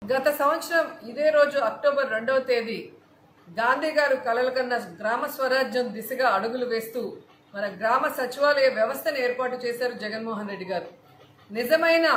గత సంవత్సరం ఇదే రోజు అక్టోబర్ రెండవ తేదీ గాంధీ గారు కలలు కన్న గ్రామ స్వరాజ్యం దిశగా అడుగులు వేస్తూ మన గ్రామ సచివాలయ వ్యవస్థను ఏర్పాటు చేశారు జగన్మోహన్ రెడ్డి గారు నిజమైన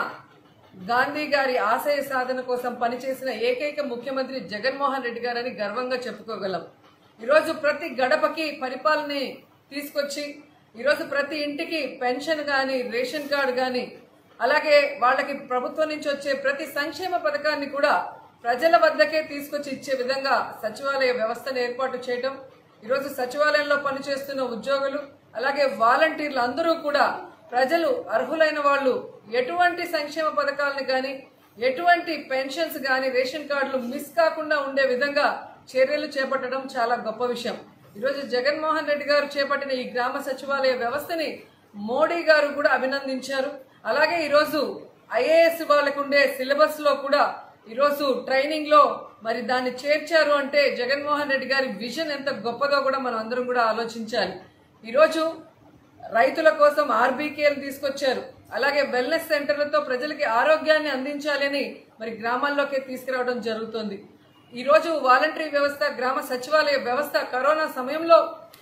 గాంధీ గారి ఆశయ సాధన కోసం పనిచేసిన ఏకైక ముఖ్యమంత్రి జగన్మోహన్ రెడ్డి గారని గర్వంగా చెప్పుకోగలం ఈరోజు ప్రతి గడపకి పరిపాలనని తీసుకొచ్చి ఈరోజు ప్రతి ఇంటికి పెన్షన్ కానీ రేషన్ కార్డు కానీ అలాగే వాళ్ళకి ప్రభుత్వం నుంచి వచ్చే ప్రతి సంక్షేమ పథకాన్ని కూడా ప్రజల వద్దకే తీసుకొచ్చి ఇచ్చే విధంగా సచివాలయ వ్యవస్థను ఏర్పాటు చేయడం ఈరోజు సచివాలయంలో పనిచేస్తున్న ఉద్యోగులు అలాగే వాలంటీర్లు అందరూ కూడా ప్రజలు అర్హులైన వాళ్ళు ఎటువంటి సంక్షేమ పథకాలను కానీ ఎటువంటి పెన్షన్స్ కానీ రేషన్ కార్డులు మిస్ కాకుండా ఉండే విధంగా చర్యలు చేపట్టడం చాలా గొప్ప విషయం ఈరోజు జగన్మోహన్ రెడ్డి గారు చేపట్టిన ఈ గ్రామ సచివాలయ వ్యవస్థని మోడీ గారు కూడా అభినందించారు అలాగే ఈరోజు ఐఏఎస్ వాళ్ళకు ఉండే సిలబస్ లో కూడా ఈరోజు ట్రైనింగ్ లో మరి దాన్ని చేర్చారు అంటే జగన్మోహన్ రెడ్డి గారి విజన్ ఎంత గొప్పదో కూడా మనం అందరం కూడా ఆలోచించాలి ఈరోజు రైతుల కోసం ఆర్బీకేలు తీసుకొచ్చారు అలాగే వెల్నెస్ సెంటర్లతో ప్రజలకి ఆరోగ్యాన్ని అందించాలని మరి గ్రామాల్లోకి తీసుకురావడం జరుగుతుంది ఈరోజు వాలంటరీ వ్యవస్థ గ్రామ సచివాలయ వ్యవస్థ కరోనా సమయంలో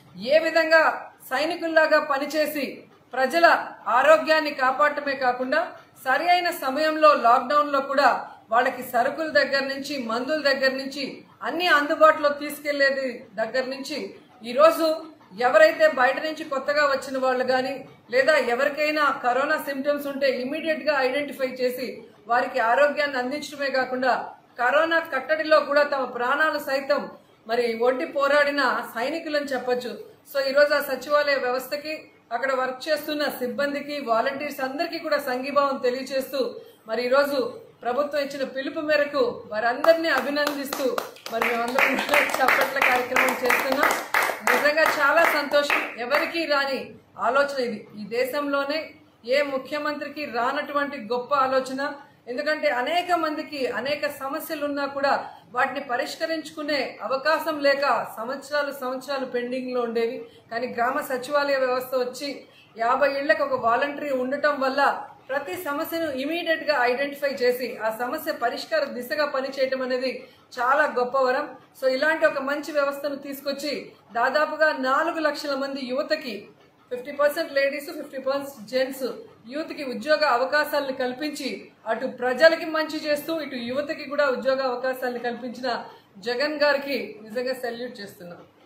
ఏ విధంగా సైనికుల్లాగా పనిచేసి ప్రజల ఆరోగ్యాన్ని కాపాడటమే కాకుండా సరి అయిన సమయంలో లాక్డౌన్లో కూడా వాళ్ళకి సరుకుల దగ్గర నుంచి మందుల దగ్గర నుంచి అన్ని అందుబాటులో తీసుకెళ్లేది దగ్గర నుంచి ఈరోజు ఎవరైతే బయట నుంచి కొత్తగా వచ్చిన వాళ్ళు కానీ లేదా ఎవరికైనా కరోనా సిమ్టమ్స్ ఉంటే ఇమీడియట్ గా ఐడెంటిఫై చేసి వారికి ఆరోగ్యాన్ని అందించడమే కాకుండా కరోనా కట్టడిలో కూడా తమ ప్రాణాలు సైతం మరి ఒడ్డి పోరాడిన సైనికులని చెప్పొచ్చు సో ఈరోజు ఆ సచివాలయ వ్యవస్థకి అక్కడ వర్క్ చేస్తున్న సిబ్బందికి వాలంటీర్స్ అందరికీ కూడా సంఘీభావం తెలియజేస్తూ మరి ఈరోజు ప్రభుత్వం ఇచ్చిన పిలుపు మేరకు వారందరినీ అభినందిస్తూ మరి మేమందరం కూడా చప్పట్ల కార్యక్రమం చేస్తున్నాం నిజంగా చాలా సంతోషం ఎవరికీ రాని ఆలోచన ఇది ఈ దేశంలోనే ఏ ముఖ్యమంత్రికి రానటువంటి గొప్ప ఆలోచన ఎందుకంటే అనేక మందికి అనేక సమస్యలు ఉన్నా కూడా వాటిని పరిష్కరించుకునే అవకాశం లేక సంవత్సరాలు సంవత్సరాలు పెండింగ్ లో ఉండేవి కానీ గ్రామ సచివాలయ వ్యవస్థ వచ్చి యాభై ఇళ్లకు ఒక వాలంటరీ ఉండటం వల్ల ప్రతి సమస్యను ఇమీడియట్ గా ఐడెంటిఫై చేసి ఆ సమస్య పరిష్కార దిశగా పనిచేయటం అనేది చాలా గొప్ప వరం సో ఇలాంటి ఒక మంచి వ్యవస్థను తీసుకొచ్చి దాదాపుగా నాలుగు లక్షల మంది యువతకి fifty percent ladies fifty percent gents youth కి ఉద్యోగ అవకాశాలను కల్పించి అటు ప్రజలకి మంచి చేస్తూ ఇటు యువతకి కూడా ఉద్యోగ అవకాశాలను కల్పించిన జగన్ గారికి నిజంగా సెల్యూట్ చేస్తున్నాం